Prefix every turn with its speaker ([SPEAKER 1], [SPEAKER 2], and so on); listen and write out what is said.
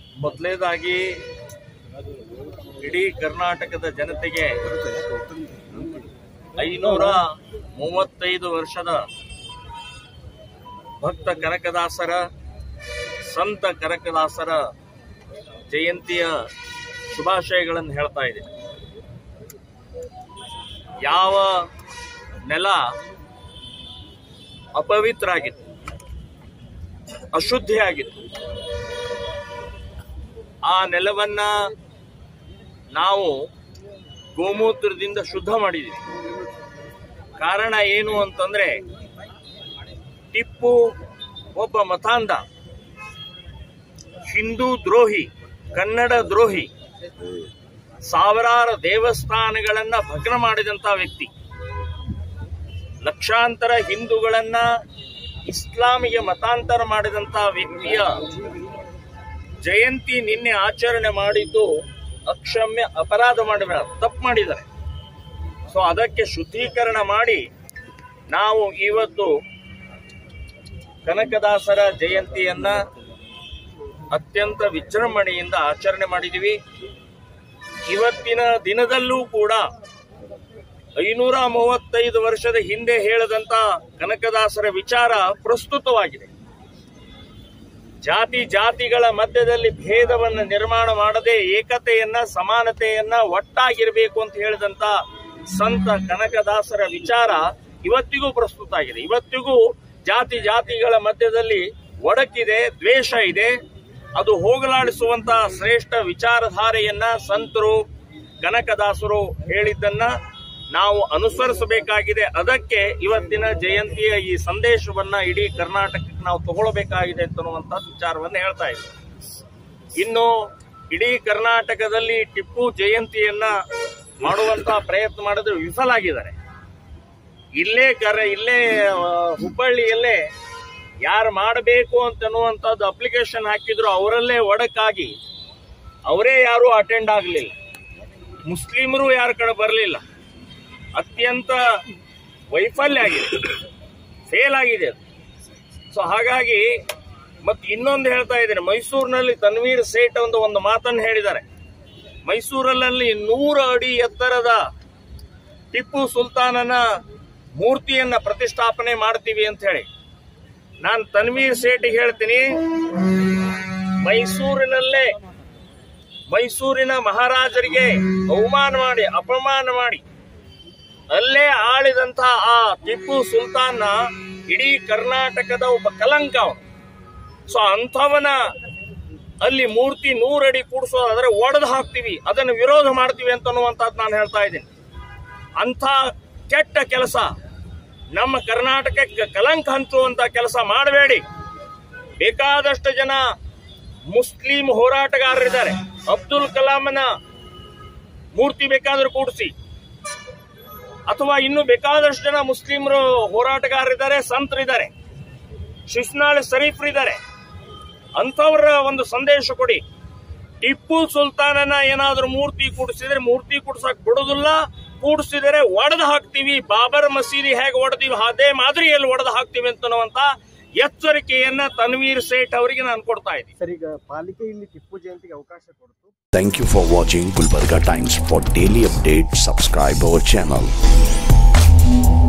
[SPEAKER 1] ಮೊದಲನೇದಾಗಿ ಇಡೀ ಕರ್ನಾಟಕದ ಜನತೆಗೆ ಐನೂರ ಮೂವತ್ತೈದು ವರ್ಷದ ಭಕ್ತ ಕನಕದಾಸರ ಸಂತ ಕನಕದಾಸರ ಜಯಂತಿಯ ಶುಭಾಶಯಗಳನ್ನು ಹೇಳ್ತಾ ಇದೆ ಯಾವ ನೆಲ ಅಪವಿತ್ರ ಆಗಿತ್ತು ಅಶುದ್ಧಿ ಆಗಿತ್ತು ಆ ನೆಲವನ್ನ ನಾವು ಗೋಮೂತ್ರದಿಂದ ಶುದ್ಧ ಮಾಡಿದ್ದೀವಿ ಕಾರಣ ಏನು ಅಂತಂದ್ರೆ ಟಿಪ್ಪು ಒಬ್ಬ ಮತಾಂಧ ಹಿಂದೂ ದ್ರೋಹಿ ಕನ್ನಡ ದ್ರೋಹಿ ಸಾವಿರಾರು ದೇವಸ್ಥಾನಗಳನ್ನ ಭಗ್ನ ಮಾಡಿದಂತ ವ್ಯಕ್ತಿ ಲಕ್ಷಾಂತರ ಹಿಂದೂಗಳನ್ನ ಇಸ್ಲಾಮಿಗೆ ಮತಾಂತರ ಮಾಡಿದಂತ ವ್ಯಕ್ತಿಯ ಜಯಂತಿ ನಿನ್ನೆ ಆಚರಣೆ ಮಾಡಿದ್ದು ಅಕ್ಷಮ್ಯ ಅಪರಾಧ ಮಾಡಿದ ತಪ್ಪು ಮಾಡಿದ್ದಾರೆ ಸೊ ಅದಕ್ಕೆ ಶುದ್ಧೀಕರಣ ಮಾಡಿ ನಾವು ಇವತ್ತು ಕನಕದಾಸರ ಜಯಂತಿಯನ್ನ ಅತ್ಯಂತ ವಿಜೃಂಭಣೆಯಿಂದ ಆಚರಣೆ ಮಾಡಿದ್ದೀವಿ ಇವತ್ತಿನ ದಿನದಲ್ಲೂ ಕೂಡ ಐನೂರ ಮೂವತ್ತೈದು ವರ್ಷದ ಹಿಂದೆ ಹೇಳದಂತ ಕನಕದಾಸರ ವಿಚಾರ ಪ್ರಸ್ತುತವಾಗಿದೆ ಜಾತಿ ಜಾತಿಗಳ ಮಧ್ಯದಲ್ಲಿ ಭೇದವನ್ನು ನಿರ್ಮಾಣ ಮಾಡದೆ ಏಕತೆಯನ್ನ ಸಮಾನತೆಯನ್ನ ಒಟ್ಟಾಗಿರಬೇಕು ಅಂತ ಹೇಳಿದಂತ ಸಂತ ಕನಕದಾಸರ ವಿಚಾರ ಇವತ್ತಿಗೂ ಪ್ರಸ್ತುತ ಆಗಿದೆ ಇವತ್ತಿಗೂ ಜಾತಿ ಜಾತಿಗಳ ಮಧ್ಯದಲ್ಲಿ ಒಡಕಿದೆ ದ್ವೇಷ ಇದೆ ಅದು ಹೋಗಲಾಡಿಸುವಂತ ಶ್ರೇಷ್ಠ ವಿಚಾರಧಾರೆಯನ್ನ ಸಂತರು ಕನಕದಾಸರು ಹೇಳಿದ್ದನ್ನ ನಾವು ಅನುಸರಿಸಬೇಕಾಗಿದೆ ಅದಕ್ಕೆ ಇವತ್ತಿನ ಜಯಂತಿಯ ಈ ಸಂದೇಶವನ್ನ ಇಡೀ ಕರ್ನಾಟಕಕ್ಕೆ ನಾವು ತಗೊಳ್ಬೇಕಾಗಿದೆ ಅಂತನ್ನುವಂತ ವಿಚಾರವನ್ನ ಹೇಳ್ತಾ ಇದ್ದೀವಿ ಇನ್ನು ಇಡೀ ಕರ್ನಾಟಕದಲ್ಲಿ ಟಿಪ್ಪು ಜಯಂತಿಯನ್ನ ಮಾಡುವಂತ ಪ್ರಯತ್ನ ಮಾಡಿದ್ರೆ ವಿಫಲಾಗಿದ್ದಾರೆ ಇಲ್ಲೇ ಕರ ಇಲ್ಲೇ ಆ, ಹುಬ್ಬಳ್ಳಿಯಲ್ಲೇ ಯಾರು ಮಾಡಬೇಕು ಅಂತನ್ನುವಂಥದ್ದು ಅಪ್ಲಿಕೇಶನ್ ಹಾಕಿದ್ರು ಅವರಲ್ಲೇ ಒಡಕಾಗಿ ಅವರೇ ಯಾರು ಅಟೆಂಡ್ ಆಗಲಿಲ್ಲ ಮುಸ್ಲಿಮರು ಯಾರ ಕಡೆ ಬರಲಿಲ್ಲ ಅತ್ಯಂತ ವೈಫಲ್ಯ ಆಗಿದೆ ಫೇಲ್ ಆಗಿದೆ ಅದು ಸೊ ಹಾಗಾಗಿ ಮತ್ತೆ ಇನ್ನೊಂದು ಹೇಳ್ತಾ ಇದ್ದಾರೆ ಮೈಸೂರಿನಲ್ಲಿ ತನ್ವೀರ್ ಸೇಠ್ ಒಂದು ಒಂದು ಮಾತನ್ನು ಹೇಳಿದ್ದಾರೆ ಮೈಸೂರಲ್ಲಿ ನೂರು ಅಡಿ ಎತ್ತರದ ಟಿಪ್ಪು ಸುಲ್ತಾನನ ಮೂರ್ತಿಯನ್ನ ಪ್ರತಿಷ್ಠಾಪನೆ ಮಾಡ್ತೀವಿ ಅಂತ ಹೇಳಿ ನಾನು ತನ್ವೀರ್ ಸೇಠಿಗೆ ಹೇಳ್ತೀನಿ ಮೈಸೂರಿನಲ್ಲೇ ಮೈಸೂರಿನ ಮಹಾರಾಜರಿಗೆ ಅವಮಾನ ಮಾಡಿ ಅಪಮಾನ ಮಾಡಿ ಅಲ್ಲೇ ಆಳಿದಂತಹ ಆ ಟಿಪ್ಪು ಸುಲ್ತಾನ್ನ ಇಡೀ ಕರ್ನಾಟಕದ ಒಬ್ಬ ಕಲಂಕ ಅವನು ಸೊ ಅಂಥವನ ಅಲ್ಲಿ ಮೂರ್ತಿ ನೂರಡಿ ಕೂಡಿಸೋದಾದ್ರೆ ಒಡೆದು ಹಾಕ್ತೀವಿ ಅದನ್ನು ವಿರೋಧ ಮಾಡ್ತೀವಿ ಅಂತನ್ನುವಂಥದ್ದು ನಾನು ಹೇಳ್ತಾ ಇದ್ದೀನಿ ಅಂಥ ಕೆಟ್ಟ ಕೆಲಸ ನಮ್ಮ ಕರ್ನಾಟಕಕ್ಕೆ ಕಲಂಕ ಹಂಚುವಂತ ಕೆಲಸ ಮಾಡಬೇಡಿ ಬೇಕಾದಷ್ಟು ಜನ ಮುಸ್ಲಿಂ ಹೋರಾಟಗಾರರಿದ್ದಾರೆ ಅಬ್ದುಲ್ ಕಲಾಮನ ಮೂರ್ತಿ ಬೇಕಾದ್ರೂ ಕೂಡಿಸಿ ಅಥವಾ ಇನ್ನು ಬೇಕಾದಷ್ಟು ಜನ ಮುಸ್ಲಿಮರು ಹೋರಾಟಗಾರರಿದ್ದಾರೆ ಸಂತರಿದ್ದಾರೆ ಶಿಶ್ನಾಳ್ ಶರೀಫ್ರಿದ್ದಾರೆ ಅಂಥವ್ರ ಒಂದು ಸಂದೇಶ ಕೊಡಿ ಟಿಪ್ಪು ಸುಲ್ತಾನನ ಏನಾದ್ರೂ ಮೂರ್ತಿ ಕೂಡಿಸಿದ್ರೆ ಮೂರ್ತಿ ಕೂಡ್ಸಕ್ ಬಿಡುದಿಲ್ಲ ಕೂಡಿಸಿದರೆ ಒಡೆದು ಹಾಕ್ತೀವಿ ಬಾಬರ್ ಮಸೀದಿ ಹೇಗೆ ಒಡೆದೀವಿ ಅದೇ ಮಾದರಿಯಲ್ಲಿ ಒಡೆದು ಹಾಕ್ತೀವಿ ಅಂತನ್ನುವಂತ ಎಚ್ಚರಿಕೆಯನ್ನ ತನ್ವೀರ್ ಸೇಠ್ ಅವರಿಗೆ ನಾನು ಕೊಡ್ತಾ ಇದ್ದೀನಿ
[SPEAKER 2] ಸರ್ ಈಗ ಪಾಲಿಕೆ ಇಲ್ಲಿ ಟಿಪ್ಪು ಜಯಂತಿಗೆ ಅವಕಾಶ ಕೊಡ್ತು
[SPEAKER 3] Thank you for watching Gulbarga Times. For daily updates, subscribe our channel.